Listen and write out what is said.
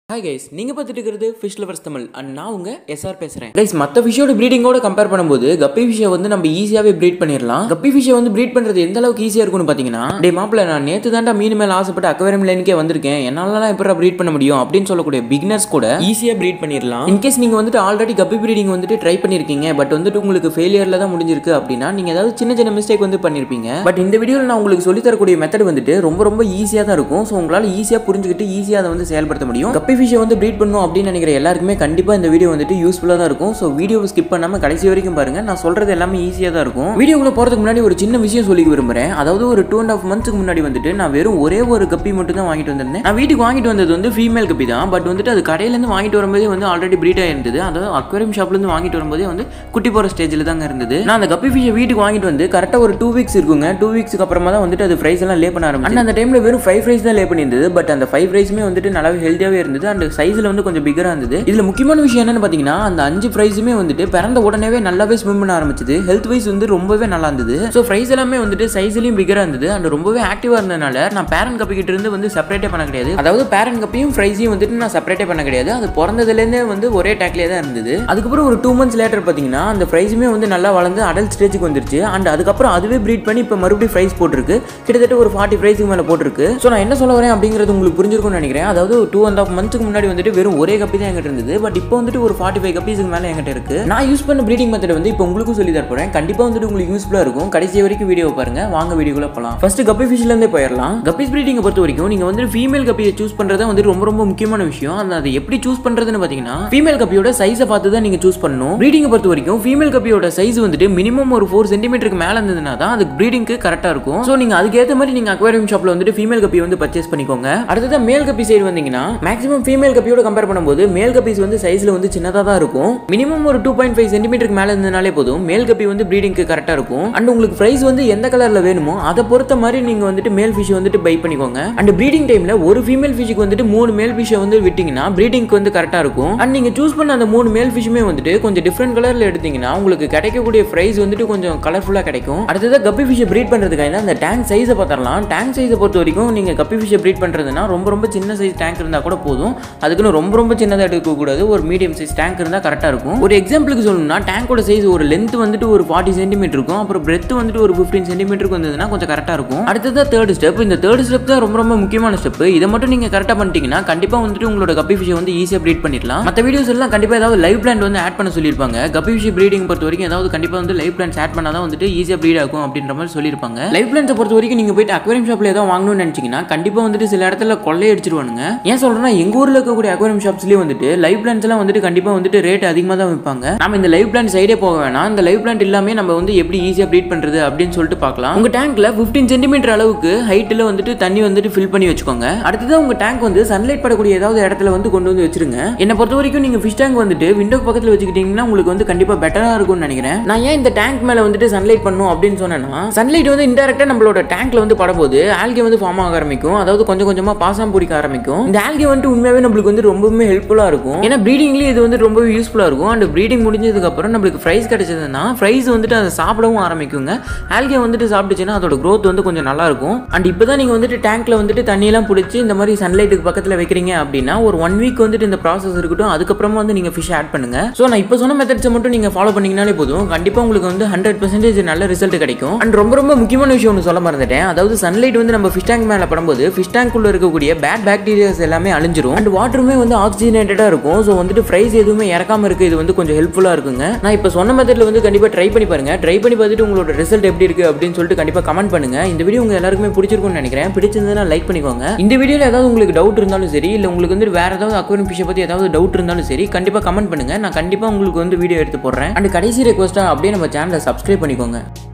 hi guys நீங்க பார்த்துட்டு இருக்கிறது ஃபிஷ் லவர்ஸ் தமிழ் அண்ட் நான் உங்க எஸ்ஆர் பேசுறேன் கைஸ் மற்ற ஃபிஷோட ப்ரீடிங்கோட கம்பேர் பண்ணும்போது கப்பி ஃபிஷ்ஷை வந்து நம்ம ஈஸியாவே ப்ரீட் பண்ணிடலாம் கப்பி ஃபிஷ்ஷை வந்து ப்ரீட் பண்றது எந்த அளவுக்கு ஈஸியா இருக்கும்னு பாத்தீங்கன்னா டே மாப்பிள்ள நான் நேத்து தாண்டா மீன் மேல ஆசைப்பட்டு அக்வேரியம் லைனுக்கே வந்திருக்கேன் என்னாலலாம் எப்படி ப்ரீட் பண்ண முடியும் அப்படின்னு சொல்லக்கூடிய பிகினர்ஸ் கூட ஈஸியா ப்ரீட் பண்ணிடலாம் இன்கேஸ் நீங்க வந்துட்டு ஆல்ரெடி கப்பி ப்ரீடிங் வந்துட்டு ட்ரை பண்ணிருக்கீங்க பட் வந்துட்டு உங்களுக்கு ஃபெயிலியர்ல தான் முடிஞ்சிருக்கு அப்படின்னா நீங்க ஏதாவது சின்ன சின்ன மிஸ்டேக் வந்து பண்ணிருப்பீங்க பட் இந்த வீடியோவில் நான் உங்களுக்கு சொல்லி தரக்கூடிய மெத்தட் வந்துட்டு ரொம்ப ரொம்ப ஈஸியாக தான் இருக்கும் ஸோ உங்களால் ஈஸியாக புரிஞ்சுக்கிட்டு ஈஸியாக அதை வந்து செயல்படுத்த முடியும் கப்பி ஃபிஷ்ஷை வந்து ப்ரீட் பண்ணணும் அப்படின்னு நினைக்கிற எல்லாருக்குமே கண்டிப்பாக இந்த வீடியோ வந்துட்டு யூஸ்ஃபுல்லாக தான் இருக்கும் ஸோ வீடியோவை ஸ்கிப் பண்ணாமல் கடைசி வரைக்கும் பாருங்க நான் சொல்றது எல்லாமே ஈஸியாக தான் இருக்கும் வீடியோக்குள்ள போகிறதுக்கு முன்னாடி ஒரு சின்ன விஷயம் சொல்லி விரும்புறேன் அதாவது ஒரு டூ அண்ட் ஆஃப் மந்த்ஸ்க்கு முன்னாடி வந்துட்டு நான் வெறும் ஒரே ஒரு கப்பி மட்டும் தான் வாங்கிட்டு வந்திருந்தேன் நான் வீட்டுக்கு வாங்கிட்டு வந்தது வந்து ஃபீமேல் கப்பி தான் பட் வந்துட்டு அது கடையிலேருந்து வாங்கிட்டு வரும்போதே வந்து ஆல்ரெடி ப்ரீட் ஆயிருந்தது அதாவது அக்வேரியம் ஷாப்லேருந்து வாங்கிட்டு வரும்போதே வந்து குட்டி போகிற ஸ்டேஜில் தாங்க இருந்தது நான் அந்த கப்பி ஃபிஷ்ஷை வீட்டுக்கு வாங்கிட்டு வந்து கரெக்டாக ஒரு டூ வீக்ஸ் இருக்குங்க டூ வீக்ஸ்க்கு அப்புறமா தான் வந்துட்டு அது ஃப்ரைஸ் எல்லாம் லே பண்ண ஆரம்பிச்சு அந்த டைமில் வெறும் ஃபைவ் ஃப்ரைஸ் தான் லே பண்ணியிருந்தது பட் அந்த ஃபைவ் ஃப்ரைஸுமே வந்துட்டு நல்லாவே ஹெல்த்தியாகவே இருந்தது அண்ட் சைஸில் வந்து கொஞ்சம் பிகராக இருந்தது இதில் முக்கியமான விஷயம் என்னன்னு பார்த்தீங்கன்னா அந்த அஞ்சு ஃப்ரைஸுமே வந்துட்டு பிறந்த உடனே நல்லாவே ஸ்விம் பண்ண ஆரம்பிச்சது ஹெல்த் வைஸ் வந்து ரொம்பவே நல்லா இருந்தது ஸோ ஃப்ரைஸ் எல்லாமே வந்துட்டு சைஸ்லையும் பிகராக இருந்தது அண்ட் ரொம்பவே ஆக்டிவாக இருந்ததுனால நான் பேரண்ட் கப்பி கிட்ட இருந்து வந்து செப்பரேட்டே பண்ண கிடையாது அதாவது பேரண்ட் கப்பியும் ஃப்ரைஸையும் வந்துட்டு நான் செப்பரேட்டே பண்ண கிடையாது அது பிறந்ததுலேருந்தே வந்து ஒரே டேக்லேயே தான் இருந்தது அதுக்கப்புறம் ஒரு டூ மந்த்ஸ் லேட்டர் பார்த்தீங்கன்னா அந்த ஃப்ரைஸுமே வந்து நல்லா வளர்ந்து அடல்ட் ஸ்டேஜுக்கு வந்துருச்சு அண்ட் அதுக்கப்புறம் அதுவே ப்ரீட் பண்ணி இப்போ மறுபடியும் ஃப்ரைஸ் போட்டிருக்கு கிட்டத்தட்ட ஒரு ஃபார்ட்டி ஃப்ரைஸுக்கு மேலே போட்டிருக்கு ஸோ நான் என்ன சொல்ல வரேன் அப்படிங்கிறது உங்களுக்கு புரிஞ்சிருக்கும்னு நினைக்கிறேன் அதாவது டூ அண்ட் ஆஃப் மந்த்ஸ்க்கு முன்னாடி வந்துட்டு வெறும் ஒரே கப்பி தான் என்கிட்ட இருந்தது பட் இப்போ வந்துட்டு ஒரு ஃபார்ட்டி ஃபைவ் கப்பீஸுக்கு மேலே என்கிட்ட இருக்கு நான் யூஸ் பண்ண ப்ரீடிங் மெத்தட் வந்து இப்போ உங்களுக்கும் சொல்லி தர போறேன் கண்டிப்பாக வந்துட்டு உங்களுக்கு யூஸ்ஃபுல்லாக இருக்கும் கடைசி வரைக்கும் வீடியோ பாருங்க வாங்க வீடியோக்குள்ள போகலாம் ஃபர்ஸ்ட் கப்பி ஃபிஷ்லேருந்தே போயிடலாம் கப்பீஸ் ப்ரீடிங்கை பொறுத்த வரைக்கும் நீங்கள் வந்து ஃபீமேல் கப்பியை சூஸ் பண்ணுறது வந்து ரொம்ப ரொம்ப முக்கியமான விஷயம் அந்த அதை எப்படி சூஸ் பண்ணுறதுன்னு பார்த்தீங்கன்னா ஃபீமேல் கப்பியோட சைஸை பார்த்து தான் நீங்கள் சூஸ் பண்ணணும் ப்ரீடிங்கை பொறுத்த வரைக்கும் ஃபீமேல் கப்பியோட சைஸ் வந்துட்டு மினிமம் ஒரு ஃபோர் சென்டிமீட்டருக்கு மேலே இருந்ததுனா தான் அது ப்ரீடிங்க்கு கரெக்டாக இருக்கும் ஸோ நீங்கள் அதுக்கேற்ற மாதிரி நீங்கள் அக்வேரியம் ஷாப்பில் வந்துட்டு ஃபீமேல் கப்பி வந்து பர்ச்சேஸ் பண்ணிக்கோங்க அடுத்தது மேல் கப்பி சைடு வந்தீங்கன்னா மேக்ஸிமம் ஃபீமேல் கப்பியோட கம்பேர் பண்ணும்போது மேல் கப்பீஸ் வந்து சைஸில் வந்து சின்னதாக தான் இருக்கும் மினிமம் ஒரு டூ பாயிண்ட் ஃபைவ் சென்டிமீட்டருக்கு மேலே இருந்தனாலே போதும் மேல் கப்பி வந்து ப்ரீடிங்க்கு கரெக்டாக இருக்கும் அண்ட் உங்களுக்கு ப்ரைஸ் வந்து எந்த கலரில் வேணுமோ அதை பொறுத்த மாதிரி நீங்கள் வந்துட்டு மேல் ஃபிஷ் வந்துட்டு பை பண்ணிக்கோங்க அண்ட் ப்ரீடிங் டைமில் ஒரு ஃபீமேல் ஃபிஷ்க்கு வந்துட்டு மூணு மேல் ஃபிஷ்ஷை வந்து விட்டிங்கன்னா ப்ரீடிங்க்கு வந்து கரெக்டாக இருக்கும் அண்ட் நீங்கள் சூஸ் பண்ண அந்த மூணு மேல் ஃபிஷ்ஷுமே வந்துட்டு கொஞ்சம் டிஃப்ரெண்ட் கலரில் எடுத்தீங்கன்னா உங்களுக்கு கிடைக்கக்கூடிய ப்ரைஸ் வந்துட்டு கொஞ்சம் கலர்ஃபுல்லாக கிடைக்கும் அடுத்தது கப்பி ஃபிஷ்ஷை ப்ரீட் பண்ணுறதுக்காக அந்த டேங்க் சைஸை பார்த்துடலாம் டேங்க் சைஸை பொறுத்த வரைக்கும் நீங்கள் கப்பி ஃபிஷ்ஷை ப்ரீட் பண்ணுறதுனா ரொம்ப ரொம்ப சின்ன சைஸ் டேங்க் இருந்தால் கூட போதும் அதுக்குன்னு ரொம்ப ரொம்ப சின்னதாக எடுக்கக்கூடாது ஒரு மீடியம் சைஸ் டேங்க் இருந்தால் கரெக்டாக இருக்கும் ஒரு எக்ஸாம்பிளுக்கு சொல்லணும்னா டேங்கோட சைஸ் ஒரு லென்த் வந்துட்டு ஒரு ஃபார்ட்டி சென்டிமீட்டர் இருக்கும் அப்புறம் பிரெத் வந்துட்டு ஒரு ஃபிஃப்டீன் சென்டிமீட்டருக்கு வந்ததுன்னா கொஞ்சம் கரெக்டாக இருக்கும் அடுத்தது தேர்ட் ஸ்டெப் இந்த தேர்ட் ஸ்டெப் தான் ரொம்ப ரொம்ப முக்கியமான ஸ்டெப் இதை மட்டும் நீங்கள் கரெக்டாக பண்ணிட்டீங்கன்னா கண்டிப்பாக வந்துட்டு உங்களோட கப்பி ஃபிஷை வந்து ஈஸியாக ப்ரீட் பண்ணிடலாம் மற்ற வீடியோஸ் எல்லாம் கண்டிப்பாக ஏதாவது லைவ் பிளான்ட் வந்து ஆட் பண்ண சொல்லியிருப்பாங்க கப்பி ஃபிஷ் ப்ரீடிங் பொறுத்த வரைக்கும் ஏதாவது கண்டிப்பாக வந்து லைவ் பிளான்ஸ் ஆட் பண்ணால் தான் வந்துட்டு ஈஸியாக ப்ரீட் ஆகும் அப்படின்ற மாதிரி சொல்லியிருப்பாங்க லைவ் பிளான்ஸை பொறுத்த வரைக்கும் நீங்கள் போயிட்டு அக்வேரியம் ஷாப்பில் ஏதாவது வாங்கணும்னு நினச்சிங்கன்னா கண்டிப்பாக வந்துட்டு சில இடத்துல கொள்ளையடிச்சிருவானுங்க ஏன் சொல்கிறேன்னா எங்கள் ஊரில் இருக்கக்கூடிய அக்வேரியம் ஷாப்ஸ்லேயே வந்துட்டு லைவ் பிளான்ஸ் எல்லாம் வந்துட்டு கண்டிப்பாக வந்துட்டு ரேட் அதிகமாக தான் விற்பாங்க நம்ம இந்த லைவ் பிளான்ட் சைடே போக வேணாம் இந்த லைவ் பிளான்ட் இல்லாமல் நம்ம வந்து எப்படி ஈஸியாக ப்ரீட் பண்ணுறது அப்படின்னு சொல்லிட்டு பார்க்கலாம் உங்கள் டேங்க்ல ஃபிஃப்டீன் சென்டிமீட்டர் அளவுக்கு ஹைட்டில் வந்துட்டு தண்ணி வந்துட்டு ஃபில் பண்ணி வச்சுக்கோங்க அடுத்தது உங்கள் டேங்க் வந்து சன்லைட் படக்கூடிய ஏதாவது இடத்துல வந்து கொண்டு வந்து வச்சிருங்க என்னை பொறுத்த வரைக்கும் நீங்கள் ஃபிஷ் டேங்க் வந்துட்டு விண்டோ பக்கத்தில் வச்சுக்கிட்டீங்கன்னா உங்களுக்கு வந்து கண்டிப்பாக பெட்டராக இருக்கும்னு நினைக்கிறேன் நான் ஏன் இந்த டேங்க் மேலே வந்துட்டு சன்லைட் பண்ணும் அப்படின்னு சொன்னேன்னா சன்லைட் வந்து இன்டெரக்டாக நம்மளோட டேங்க்ல வந்து படும்போது ஆல்கே வந்து ஃபார்ம் ஆக ஆரம்பிக்கும் அதாவது கொஞ்சம் கொஞ்சமாக பாசம் பிடிக்க ஆரம்பிக்கும் இந்த ஆல்கே வந்துட்டு உண்மையாகவே நம்மளுக்கு வந்து ரொம்பவுமே ஹெல்ப்ஃபுல்லாக இருக்கும் ஏன்னா ப்ரீடிங்லேயே இது வந்து ரொம்பவே யூஸ்ஃபுல்லாக இருக்கும் அண்ட் ப்ரீடிங் முடிஞ்சதுக்கு அப்புறம் நம்மளுக்கு ஃப்ரைஸ் கிடைச்சதுன்னா ஃப்ரைஸ் வந்துட்டு அதை சாப்பிடவும் ஆரம்பிக்குங்க ஆல்கே வந்துட்டு சாப்பிட்டுச்சுன்னா அதோட growth வந்து கொஞ்சம் நல்லா இருக்கும் அண்ட் இப்போ தான் நீங்கள் வந்துட்டு டேங்க்ல வந்துட்டு தண்ணியெல்லாம் பிடிச்சி இந்த மாதிரி சன்லைட்டுக்கு பக்கத்தில் வைக்கிறீங்க அப்படின்னா ஒரு ஒன் வீக் வந்துட்டு இந்த ப்ராசஸ் இருக்கட்டும் அதுக்கப்புறமா வந்து நீங்கள் ஃபிஷ் ஆட் பண்ணுங்க ஸோ நான் இப்போ சொன்ன மெத்தட்ஸை மட்டும் நீங்கள் ஃபாலோ பண்ணீங்கனாலே போதும் கண்டிப்பாக உங்களுக்கு வந்து ஹண்ட்ரட் பர்சன்டேஜ் நல்ல ரிசல்ட் கிடைக்கும் அண்ட் ரொம்ப ரொம்ப முக்கியமான விஷயம் ஒன்று சொல்ல மறந்துட்டேன் அதாவது சன்லைட் வந்து நம்ம ஃபிஷ் டேங்க் மேலே படும்போது ஃபிஷ் டேங்க்குள்ள இருக்கக்கூடிய பேட் பாக்டீரியாஸ் எல்லாமே அழிஞ்சிரும் அண்ட் வாட்டருமே வந்து ஆக்சிஜனேட்டடாக இருக்கும் ஸோ வந்துட்டு ஃப்ரைஸ் எதுவுமே இறக்காம இருக்கு இது வந்து கொஞ்சம் ஹெல்ப்ஃபுல்லாக இருக்குங்க நான் இப்போ சொன்ன மெத்தட்ல வந்து கண்டிப்பாக ட்ரை பண்ணி பாருங்க ட்ரை பண்ணி பார்த்துட்டு உங்களோட ரிசல்ட் எப்படி இருக்கு அப்படின்னு சொல்லிட்டு கண்டிப்பாக கமெண்ட் பண்ணுங்க இந்த வீடியோ உங்க எல்லாருக்குமே பிடிச்சிருக்கும்னு நினைக்கிறேன் பிடிச்சிருந்ததுன்னா லைக் பண்ணிக்கோங்க இந்த வீடியோவில் ஏதாவது உங்களுக்கு டவுட் இருந்தாலும் சரி இல்லை உங்களுக்கு வந்து வேற ஏதாவது அக்வரியம் ஃபிஷை பற்றி ஏதாவது டவுட் இருந்தாலும் சரி கண்டிப்பாக கமெண்ட் பண்ணுங்க நான் கண்டிப்பாக உங்களுக்கு வந்து வீடியோ எடுத்து போடுறேன் அண்ட் கடைசி ரெக்வஸ்ட்டாக அப்படியே நம்ம சேனலை சப்ஸ்கிரைப் பண்ணிக்கோங்க